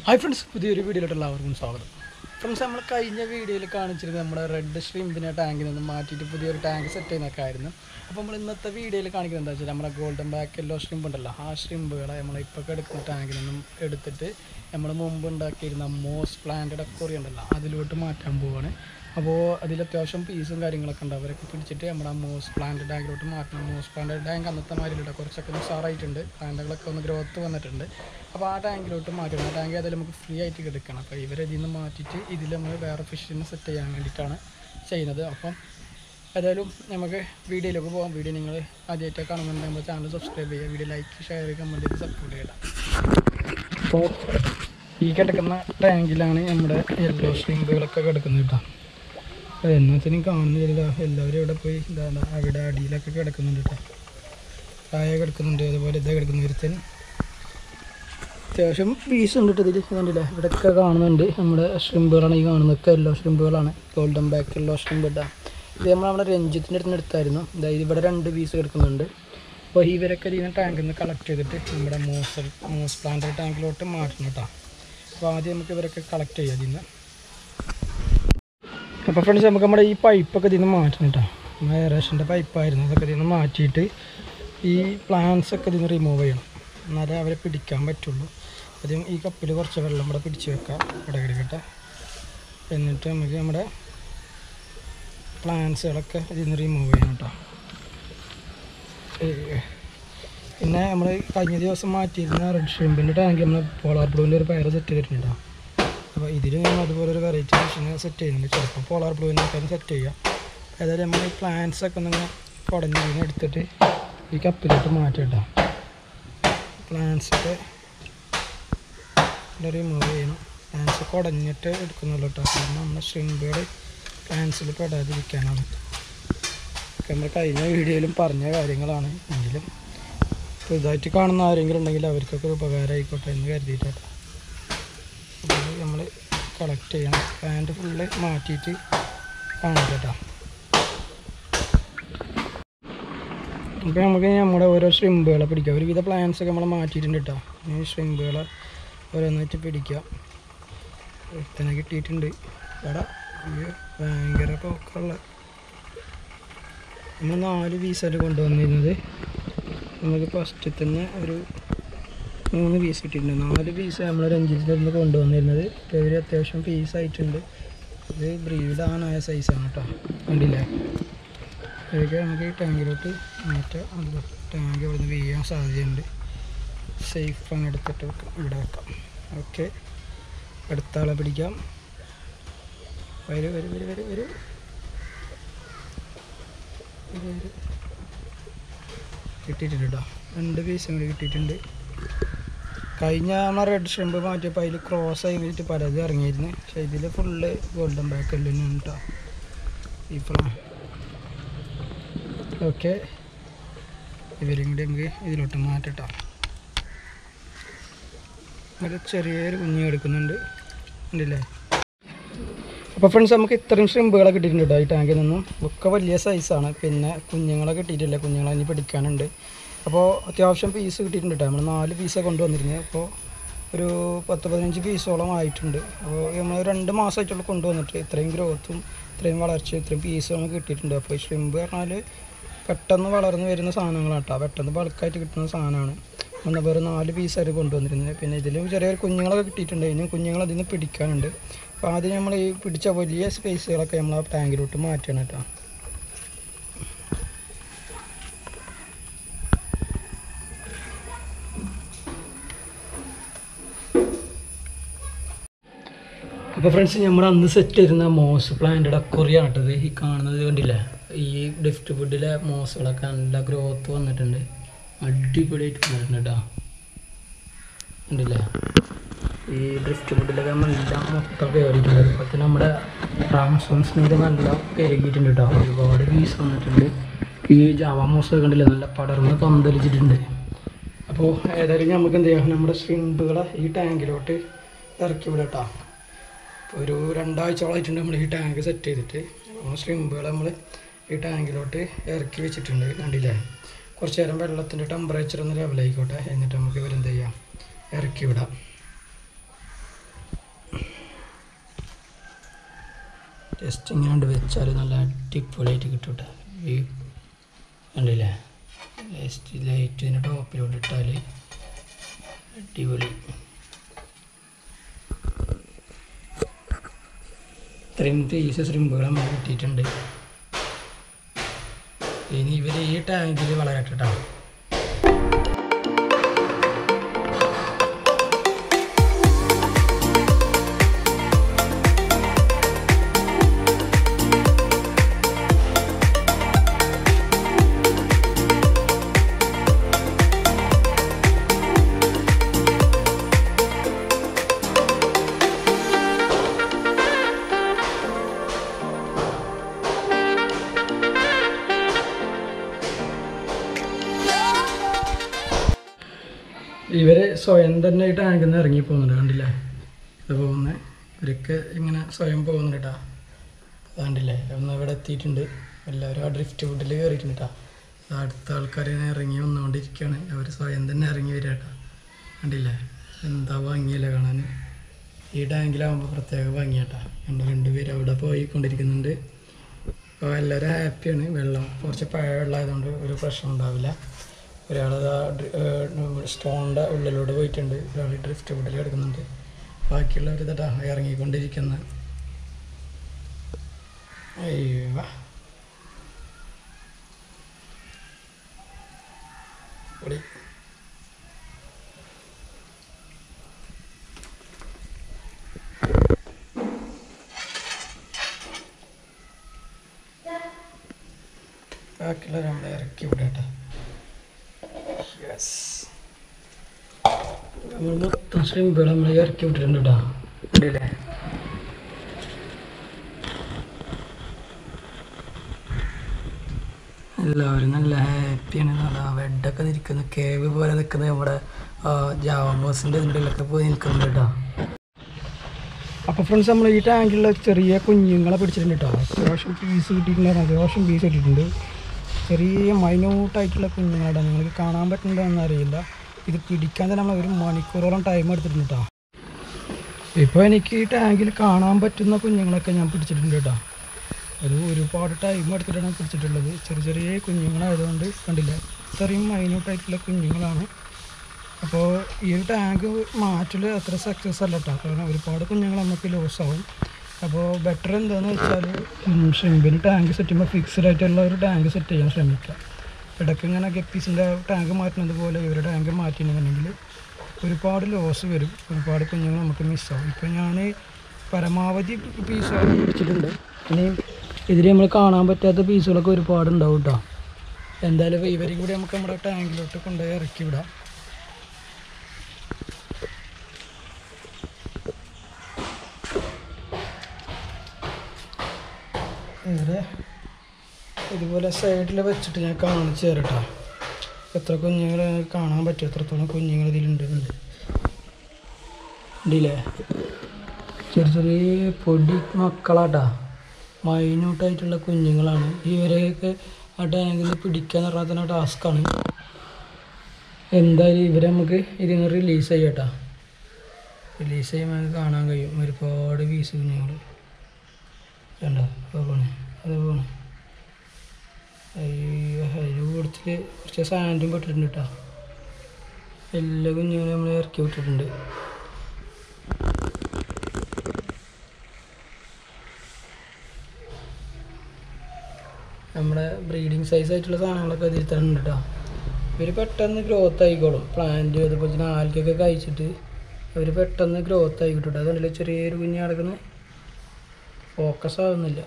Hi friends പുതിയൊരു വീഡിയോയിലോട്ട് എല്ലാവർക്കും സ്വാഗതം ഫ്രണ്ട്സ് നമ്മൾ കഴിഞ്ഞ വീഡിയോയിൽ കാണിച്ചിരുന്നത് നമ്മുടെ റെഡ് ഷ്രിമ്പിനെ ടാങ്കിൽ നിന്ന് മാറ്റിയിട്ട് പുതിയൊരു ടാങ്ക് സെറ്റ് ചെയ്യുന്നൊക്കെ ആയിരുന്നു അപ്പോൾ നമ്മൾ ഇന്നത്തെ വീഡിയോയിൽ കാണിക്കുന്നത് എന്താ വെച്ചാൽ നമ്മുടെ ഗോൾഡൻ ബാക്ക് എല്ലോ ഷ്രിമ്പ് ഉണ്ടല്ലോ ആ ഷ്രിമ്പുകളെ നമ്മൾ ഇപ്പോൾ എടുക്കുന്ന ടാങ്കിൽ നിന്നും എടുത്തിട്ട് നമ്മൾ മുമ്പ് ഉണ്ടാക്കിയിരുന്ന മോസ് പ്ലാന്റഡ് അക്വറി ഉണ്ടല്ലോ അതിലോട്ട് മാറ്റാൻ പോവാണ് അപ്പോൾ അതിൽ അത്യാവശ്യം പീസും കാര്യങ്ങളൊക്കെ ഉണ്ട് അവരൊക്കെ പിടിച്ചിട്ട് നമ്മുടെ ആ മോസ് പ്ലാന്റ് ടാങ്കിലോട്ട് മാറ്റണം മോസ് പ്ലാന്റ് ടാങ്ക് അന്നത്തെ മാതിരിയില്ല കുറച്ചൊക്കെ ഉഷാറായിട്ടുണ്ട് പ്ലാന്റുകളൊക്കെ ഒന്ന് ഗ്രോത്ത് വന്നിട്ടുണ്ട് അപ്പോൾ ആ ടാങ്കിലോട്ട് മാറ്റണം ആ ടാങ്ക് അതിൽ നമുക്ക് ഫ്രീ ആയിട്ട് എടുക്കണം അപ്പോൾ ഇവരതിൽ നിന്ന് മാറ്റിയിട്ട് ഇതിൽ നമ്മൾ വേറെ ഫിഷിനെ സെറ്റ് ചെയ്യാൻ വേണ്ടിയിട്ടാണ് ചെയ്യുന്നത് അപ്പം ഏതായാലും നമുക്ക് വീഡിയോയിലേക്ക് പോകാം വീഡിയോ നിങ്ങൾ ആദ്യമായിട്ട് കാണുന്നുണ്ടെങ്കിൽ നമ്മുടെ ചാനൽ സബ്സ്ക്രൈബ് ചെയ്യുക വീഡിയോ ലൈക്ക് ഷെയർ കമൻറ്റ് ചെയ്ത് സപ്പോർട്ട് ചെയ്യണം അപ്പോൾ ഈ കിടക്കുന്ന ടാങ്കിലാണ് നമ്മുടെ യെല്ലോ ഷ്രിമ്പുകളൊക്കെ കിടക്കുന്നത് കേട്ടോ എന്ന് വെച്ചാൽ കാണുന്നില്ല എല്ലാവരും ഇവിടെ പോയി ഇതാ ഇതാ അവിടെ അടിയിലൊക്കെ കിടക്കുന്നുണ്ട് കേട്ടോ താഴെ കിടക്കുന്നുണ്ട് അതുപോലെ ഇതാ കിടക്കുന്ന ഒരുത്തൻ അത്യാവശ്യം പീസ് ഉണ്ട് കേട്ടോ ഇതിൽ കണ്ടില്ലേ ഇവിടെയൊക്കെ കാണുന്നുണ്ട് നമ്മുടെ ഷ്രിമ്പുകളാണ് ഈ കാണുന്നതൊക്കെ യെല്ലോ ഷ്രിമ്പുകളാണ് ഗോൾഡൻ ബാക്ക് യെല്ലോ ഷ്രിമ്പ് ഇട്ടാ ഇത് നമ്മൾ നമ്മുടെ രഞ്ജിത്തിൻ്റെ അടുത്ത് നിന്ന് എടുത്തായിരുന്നു അതായത് ഇവിടെ രണ്ട് പീസ് കിടക്കുന്നുണ്ട് അപ്പോൾ ഇവരൊക്കെ ഇതിന് ടാങ്കിൽ നിന്ന് കളക്ട് ചെയ്തിട്ട് നമ്മുടെ മോസൽ മോസ് പ്ലാന്റ് ടാങ്കിലോട്ട് മാറ്റണം കേട്ടോ അപ്പോൾ ആദ്യം നമുക്ക് ഇവരൊക്കെ കളക്ട് ചെയ്യാം ഇതിൽ നിന്ന് അപ്പോൾ ഫ്രണ്ട്സ് നമുക്ക് നമ്മുടെ ഈ പൈപ്പൊക്കെ ഇതിൽ നിന്ന് മാറ്റണം കേട്ടോ നമ്മുടെ എയറേഷൻ്റെ പൈപ്പായിരുന്നു അതൊക്കെ ഇതിൽ നിന്ന് മാറ്റിയിട്ട് ഈ പ്ലാന്റ്സ് ഒക്കെ ഇതിൽ നിന്ന് റിമൂവ് ചെയ്യണം എന്നാലേ അവരെ പിടിക്കാൻ പറ്റുള്ളൂ ആദ്യം ഈ കപ്പിൽ കുറച്ച് വെള്ളം ഇവിടെ പിടിച്ച് വെക്കാം ഇവിടെ കിടക്കട്ടെ എന്നിട്ട് നമുക്ക് നമ്മുടെ പ്ലാന്റ്സുകളൊക്കെ ഇതിൽ നിന്ന് റിമൂവ് ചെയ്യണം കേട്ടോ ഏ, പിന്നെ നമ്മൾ കഴിഞ്ഞ ദിവസം മാറ്റിയിരുന്ന റെഡ് ഷ്രിമ്പിൻ്റെ ടാങ്ക് നമ്മൾ പോളാർ ബ്ലൂവിൻ്റെ ഒരു പയർ സെറ്റ് ചെയ്തിട്ടുണ്ട് കേട്ടോ അപ്പോൾ ഇതിൽ നമ്മൾ അതുപോലെ ഒരു വെറൈറ്റി മെഷീൻ സെറ്റ് ചെയ്യുന്നുണ്ട് ചിലപ്പോൾ പോളാർ ബ്ലൂവിനൊക്കെ സെറ്റ് ചെയ്യാം ഏതായാലും നമ്മൾ ഈ പ്ലാന്റ്സ് ഒക്കെ ഒന്ന് കുടഞ്ഞ് ഇതിന് എടുത്തിട്ട് ഈ കപ്പിലോട്ട് മാറ്റിയിട്ടാം പ്ലാന്റ്സ് ഒക്കെ റിമൂവ് ചെയ്യണം പ്ലാന്റ്സ് കുടഞ്ഞിട്ട് എടുക്കുന്നുള്ളൂ കേട്ടോ കാരണം നമ്മുടെ ഷ്രിമ്പുകൾ പ്ലാന്റ്സിൽ പെടാതിരിക്കാനാണ് ഒക്കെ നമ്മൾ കഴിഞ്ഞ വീഡിയോയിലും പറഞ്ഞ കാര്യങ്ങളാണ് എങ്കിലും പുതുതായിട്ട് കാണുന്ന ആരെങ്കിലും ഉണ്ടെങ്കിൽ അവർക്കൊക്കെ ഒരു ഉപകാരമായിക്കോട്ടെ എന്ന് കരുതിയിട്ടാണ് അപ്പോൾ നമ്മൾ കളക്ട് ചെയ്യണം പാൻറ് ഫുള്ള് മാറ്റിയിട്ട് കാണാം കേട്ടോ അപ്പോൾ നമുക്ക് നമ്മുടെ ഓരോ ഷ്രിമ്പുകളെ പിടിക്കാം ഒരുവിധ പ്ലാന്റ്സ് ഒക്കെ നമ്മൾ മാറ്റിയിട്ടുണ്ട് കേട്ടോ ഈ ഷ്രിമ്പുകളെ ഓരോന്നായിട്ട് പിടിക്കുക ഒരുത്തനെ കിട്ടിയിട്ടുണ്ട് എടാ ഇത് ഭയങ്കര പോക്കുള്ള നമ്മൾ നാല് പീസാണ് കൊണ്ടുവന്നിരുന്നത് നമുക്ക് ഫസ്റ്റ് തന്നെ ഒരു മൂന്ന് പീസ് കിട്ടിയിട്ടുണ്ട് നാല് പീസ് നമ്മൾ രഞ്ജിത്തിൽ നിന്ന് കൊണ്ടുവന്നിരുന്നത് ഇപ്പോൾ ഇവർ അത്യാവശ്യം പീസായിട്ടുണ്ട് ഇത് ബ്രീഡാനായ സൈസാണ് കേട്ടോ കണ്ടില്ലേ ഇതൊക്കെ നമുക്ക് ഈ ടാങ്കിലോട്ട് മാറ്റാം അത് ടാങ്ക് ഇവിടെ നിന്ന് വീഴാൻ സാധ്യതയുണ്ട് സേഫ് ആണ് എടുത്തിട്ട് വെക്കാം ഇവിടെ വെക്കാം ഓക്കെ അടുത്ത ആളെ പിടിക്കാം വരൂ വരൂ വരൂ വരൂ വരൂ വരൂ, വരൂ. കിട്ടിയിട്ടുണ്ട് കേട്ടോ രണ്ട് പീസും കൂടി കിട്ടിയിട്ടുണ്ട് കഴിഞ്ഞ നമ്മൾ റെഡ് ഷ്രിമ്പ് മാറ്റിയപ്പോൾ അതിൽ ക്രോസ് ആയി കഴിഞ്ഞിട്ട് പലതും ഇറങ്ങിയിരുന്നു പക്ഷേ ഇതിൽ ഫുള്ള് ഗോൾഡൻ ബാക്ക് തന്നെയാണ് കേട്ടോ ഈ പ്ലാൻ ഓക്കെ ഇവരും കൂടി നമുക്ക് ഇതിലോട്ട് മാറ്റട്ടോ ഒരു ചെറിയൊരു കുഞ്ഞ് എടുക്കുന്നുണ്ട് ഉണ്ടല്ലേ അപ്പോൾ ഫ്രണ്ട്സ് നമുക്ക് ഇത്രയും ഷ്രിമ്പുകളെ കിട്ടിയിട്ടുണ്ട് കേട്ടോ ഈ ടാങ്കിൽ നിന്നും ഒക്കെ വലിയ സൈസാണ് പിന്നെ കുഞ്ഞുങ്ങളെ കിട്ടിയിട്ടില്ല കുഞ്ഞുങ്ങളെ ഇനി പിടിക്കാനുണ്ട് അപ്പോൾ അത്യാവശ്യം പീസ് കിട്ടിയിട്ടുണ്ട് കേട്ടോ നമ്മൾ നാല് പീസേ കൊണ്ടുവന്നിരുന്നത് അപ്പോൾ ഒരു പത്ത് പതിനഞ്ച് പീസോളം ആയിട്ടുണ്ട് അപ്പോൾ നമ്മൾ രണ്ട് മാസമായിട്ടുള്ള കൊണ്ടുവന്നിട്ട് ഇത്രയും ഗ്രോത്തും ഇത്രയും വളർച്ചയും ഇത്രയും പീസും നമുക്ക് കിട്ടിയിട്ടുണ്ട് അപ്പോൾ ഈ ഷ്രിമ്പ് പറഞ്ഞാൽ പെട്ടെന്ന് വളർന്ന് വരുന്ന സാധനങ്ങളാണ് കേട്ടോ പെട്ടെന്ന് ബൾക്കായിട്ട് കിട്ടുന്ന സാധനമാണ് ഒന്ന് വേറെ നാല് പീസായിട്ട് കൊണ്ടുവന്നിരുന്നത് പിന്നെ ഇതിൽ ചെറിയൊരു കുഞ്ഞുങ്ങളൊക്കെ കിട്ടിയിട്ടുണ്ട് ഇനിയും കുഞ്ഞുങ്ങൾ അതിൽ നിന്ന് പിടിക്കാനുണ്ട് അപ്പോൾ ആദ്യം നമ്മൾ ഈ പിടിച്ച വലിയ സ്പേസുകളൊക്കെ നമ്മൾ ആ ടാങ്കിലോട്ട് മാറ്റണം കേട്ടോ അപ്പോൾ ഫ്രണ്ട്സ് നമ്മൾ അന്ന് സെറ്റ് ചെയ്തിരുന്ന മോസ് പ്ലാന്റഡ് അക്വറിയാണ് കേട്ടത് ഈ കാണുന്നത് കണ്ടില്ലേ ഈ ഡിഫ്റ്റ് ഫുഡിലെ മോസുകളൊക്കെ നല്ല ഗ്രോത്ത് വന്നിട്ടുണ്ട് അടിപൊളിയായിട്ട് വന്നിട്ടുണ്ട് കേട്ടോ കണ്ടില്ലേ ഈ ഡ്രിഫ്റ്റ് ഫുഡിലൊക്കെ നമ്മളെല്ലാം മൊത്തം കയറിയിട്ടുണ്ട് അതുപോലെ തന്നെ നമ്മുടെ റാംസോൺസിനൊക്കെ നല്ല കയറിയിട്ടുണ്ട് കേട്ടോ ഒരുപാട് പീസ് വന്നിട്ടുണ്ട് ഈ ജാവ മോസ് കണ്ടില്ലേ നല്ല പടർന്ന് പന്തലിച്ചിട്ടുണ്ട് അപ്പോൾ ഏതായാലും നമുക്ക് എന്ത് ചെയ്യാം നമ്മുടെ സ്വിമ്പുകളെ ഈ ടാങ്കിലോട്ട് ഇറക്കി വിടാം കേട്ടോ ഒരു രണ്ടാഴ്ചയോളമായിട്ടുണ്ട് നമ്മൾ ഈ ടാങ്ക് സെറ്റ് ചെയ്തിട്ട് അപ്പോൾ സ്ട്രിമ്പുകൾ നമ്മൾ ഈ ടാങ്കിലോട്ട് ഇറക്കി വെച്ചിട്ടുണ്ട് കണ്ടില്ലേ കുറച്ച് നേരം വെള്ളത്തിൻ്റെ ടെമ്പറേച്ചർ ഒന്ന് ലെവലായിക്കോട്ടെ എന്നിട്ട് നമുക്ക് ഇവരെന്ത് ചെയ്യാം ഇറക്കി വിടാം ജസ്റ്റ് ഇങ്ങനെ കൊണ്ട് വെച്ചാൽ നല്ല അടിപൊളിയായിട്ട് കിട്ടും കേട്ടോ ഈ കണ്ടില്ലേ ജസ്റ്റ് ലൈറ്റ് ഇതിൻ്റെ ടോപ്പിലോട്ട് ഇട്ടാൽ അടിപൊളി ഇത്രയും പീസ് ശ്രിമ്പുകൾ നമ്മൾ കിട്ടിയിട്ടുണ്ട് ഇനി ഇവർ ഈ ടാങ്കിൽ വളരട്ടെ കേട്ടോ ഇവർ സ്വയം തന്നെ ഈ ടാങ്കിൽ നിന്ന് ഇറങ്ങി പോകുന്നുണ്ട് കണ്ടില്ലേ ഇത് പോകുന്നത് ഇവരൊക്കെ ഇങ്ങനെ സ്വയം പോകുന്നുണ്ട് കേട്ടോ കണ്ടില്ലേ ഒന്ന് ഇവിടെ എത്തിയിട്ടുണ്ട് എല്ലാവരും ആ ഡ്രിഫ്റ്റ് വുഡിൽ കയറിയിട്ടുണ്ട് കേട്ടോ അടുത്ത ആൾക്കാർ ഇറങ്ങി വന്നുകൊണ്ടിരിക്കുകയാണ് അവർ സ്വയം തന്നെ ഇറങ്ങി വരിക കേട്ടോ കണ്ടില്ലേ എന്താ ഭംഗിയല്ലേ കാണാൻ ഈ ടാങ്കിലാകുമ്പോൾ പ്രത്യേക ഭംഗിയാട്ടാ കണ്ടോ രണ്ടുപേരും അവിടെ പോയിക്കൊണ്ടിരിക്കുന്നുണ്ട് അപ്പോൾ എല്ലാവരും ഹാപ്പിയാണ് വെള്ളം കുറച്ച് പഴയ വെള്ളമായതുകൊണ്ട് ഒരു പ്രശ്നം ഉണ്ടാവില്ല ഒരാൾ സ്റ്റോണിൻ്റെ ഉള്ളിലൂടെ പോയിട്ടുണ്ട് ഒരാൾ ഡ്രിഫ്റ്റ് വുഡിൽ കിടക്കുന്നുണ്ട് ബാക്കിയുള്ളവർ ഇതാ ഇറങ്ങിക്കൊണ്ടിരിക്കുന്ന അയ്യോ പൊടി ബാക്കിയുള്ളവർ നമ്മളെ ഇറക്കി വിടട്ടെ യെസ് നമ്മൾ മൊത്തം ശ്രിമ്പുകൾ നമ്മൾ ഇറക്കി വിട്ടിട്ടുണ്ട് കേട്ടോ കണ്ടില്ലേ എല്ലാവരും നല്ല ഹാപ്പിയാണ് നല്ല വെഡൊക്കെ നിൽക്കുന്ന കേവ് പോലെ നിൽക്കുന്നത് നമ്മുടെ ജാവമോസിൻ്റെ ഇതിൻ്റെ ഉള്ളിലൊക്കെ പോയി നിൽക്കുന്നുണ്ട് കേട്ടോ അപ്പോൾ ഫ്രണ്ട്സ് നമ്മൾ ഈ ടാങ്കിലുള്ള ചെറിയ കുഞ്ഞുങ്ങളെ പിടിച്ചിട്ടുണ്ട് കേട്ടോ അത്യാവശ്യം പീസ് കിട്ടിയിട്ടുണ്ട് അത്യാവശ്യം പീസ് കിട്ടിയിട്ടുണ്ട് ചെറിയ മൈന്യൂട്ടായിട്ടുള്ള കുഞ്ഞുങ്ങളുടെ നിങ്ങൾക്ക് കാണാൻ പറ്റുന്നുണ്ടോയെന്ന് അറിയില്ല ഇത് പിടിക്കാൻ തന്നെ നമ്മൾ ഒരു മണിക്കൂറോളം ടൈം എടുത്തിട്ടുണ്ട് കേട്ടോ ഇപ്പോൾ എനിക്ക് ഈ ടാങ്കിൽ കാണാൻ പറ്റുന്ന കുഞ്ഞുങ്ങളൊക്കെ ഞാൻ പിടിച്ചിട്ടുണ്ട് കേട്ടോ അത് ഒരുപാട് ടൈം എടുത്തിട്ടാണ് പിടിച്ചിട്ടുള്ളത് ചെറിയ ചെറിയ കുഞ്ഞുങ്ങളായതുകൊണ്ട് കണ്ടില്ല ഇത്രയും മൈന്യൂട്ടായിട്ടുള്ള കുഞ്ഞുങ്ങളാണ് അപ്പോൾ ഈ ഒരു ടാങ്ക് മാറ്റൽ അത്ര സക്സസ് അല്ല കേട്ടോ കാരണം ഒരുപാട് കുഞ്ഞുങ്ങൾ നമുക്ക് ലോസ് ആവും അപ്പോൾ ബെറ്റർ എന്താണെന്ന് വെച്ചാൽ ഷ്രിമ്പിന് ടാങ്ക് സെറ്റ് ചെയ്യുമ്പോൾ ഫിക്സഡ് ആയിട്ടുള്ള ഒരു ടാങ്ക് സെറ്റ് ചെയ്യാൻ ശ്രമിക്കുക ഇടയ്ക്ക് ഇങ്ങനെ ഗപ്പീസിൻ്റെ ടാങ്ക് മാറ്റുന്നത് പോലെ ഇവരുടെ ടാങ്ക് മാറ്റിയിട്ടുണ്ടെങ്കിൽ ഒരുപാട് ലോസ് വരും ഒരുപാട് കുഞ്ഞുങ്ങൾ നമുക്ക് മിസ്സാവും ഇപ്പോൾ ഞാൻ പരമാവധി പീസുകൾ പിടിച്ചിട്ടുണ്ട് ഇനി ഇതിൽ നമ്മൾ കാണാൻ പറ്റാത്ത പീസുകളൊക്കെ ഒരുപാട് ഉണ്ടാവും കേട്ടോ എന്തായാലും ഇവരെയും കൂടി നമുക്ക് നമ്മുടെ ടാങ്കിലോട്ട് കൊണ്ടുപോയി ഇറക്കി വിടാം ഇവരെ ഇതുപോലെ സൈഡിൽ വെച്ചിട്ട് ഞാൻ കാണിച്ചു തരട്ടോ എത്ര കുഞ്ഞുങ്ങൾ കാണാൻ പറ്റും എത്രത്തോളം കുഞ്ഞുങ്ങൾ ഇതിലുണ്ടെന്നുണ്ട് ഉണ്ടല്ലേ ചെറിയ ചെറിയ പൊടി മക്കളാട്ടാ മൈന്യൂട്ടായിട്ടുള്ള കുഞ്ഞുങ്ങളാണ് ഇവരെയൊക്കെ ആ ടാങ്കിൽ നിന്ന് പിടിക്കുക എന്ന് പറഞ്ഞാൽ തന്നെ ടാസ്ക്കാണ് എന്തായാലും ഇവരെ നമുക്ക് ഇതിൽ നിന്ന് റിലീസ് ചെയ്യട്ടാ റിലീസ് ചെയ്യുമ്പോൾ നമുക്ക് കാണാൻ കഴിയും ഒരുപാട് പീസ് കുഞ്ഞുങ്ങൾ കണ്ടോ അത് പോണേ അത് പോണേ അയ്യോ അതിന് കൂടുതൽ കുറച്ച് സാൻഡും പെട്ടിട്ടുണ്ട് കേട്ടോ എല്ലാ കുഞ്ഞുങ്ങളും നമ്മൾ ഇറക്കി വിട്ടിട്ടുണ്ട് നമ്മുടെ ബ്രീഡിങ് സൈസ് ആയിട്ടുള്ള സാധനങ്ങളൊക്കെ ഇതിൽ തന്നെ ഉണ്ട് കേട്ടോ ഇവർ പെട്ടെന്ന് ഗ്രോത്ത് ആയിക്കോളും പ്ലാന്റ് അതുപോലെ തന്നെ ആൽക്കൊക്കെ കഴിച്ചിട്ട് അവർ പെട്ടെന്ന് ഗ്രോത്ത് ആയിക്കിട്ടും അതുകൊണ്ടല്ലേ ചെറിയൊരു കുഞ്ഞ് കിടക്കുന്നത് ഫോക്കസ് ആവുന്നില്ല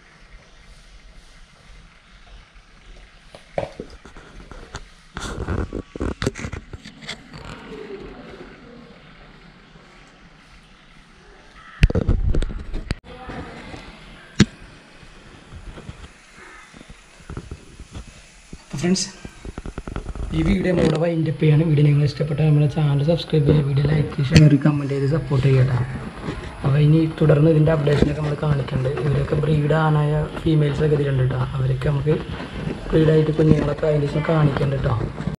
ഫ്രണ്ട്സ് ഈ വീഡിയോ നമ്മളിവിടെ വൈൻഡ് അപ്പ് ചെയ്യാണ് വീഡിയോ നിങ്ങൾ ഇഷ്ടപ്പെട്ടാൽ നമ്മുടെ ചാനൽ സബ്സ്ക്രൈബ് ചെയ്യുക വീഡിയോ ലൈക്ക് ഷെയർ കമൻറ്റ് ചെയ്ത് സപ്പോർട്ട് ചെയ്യട്ടോ അപ്പോൾ ഇനി തുടർന്ന് ഇതിൻ്റെ അപ്ഡേഷനൊക്കെ നമ്മൾ കാണിക്കുന്നുണ്ട് ഇവരൊക്കെ ബ്രീഡ് ആനായ ഫീമെയിൽസൊക്കെ ഇതിലുണ്ട് കേട്ടോ അവരൊക്കെ നമുക്ക് ബ്രീഡായിട്ട് കുഞ്ഞുങ്ങളൊക്കെ അതിൻ്റെ ദിവസം കാണിക്കുന്നുണ്ട് കേട്ടോ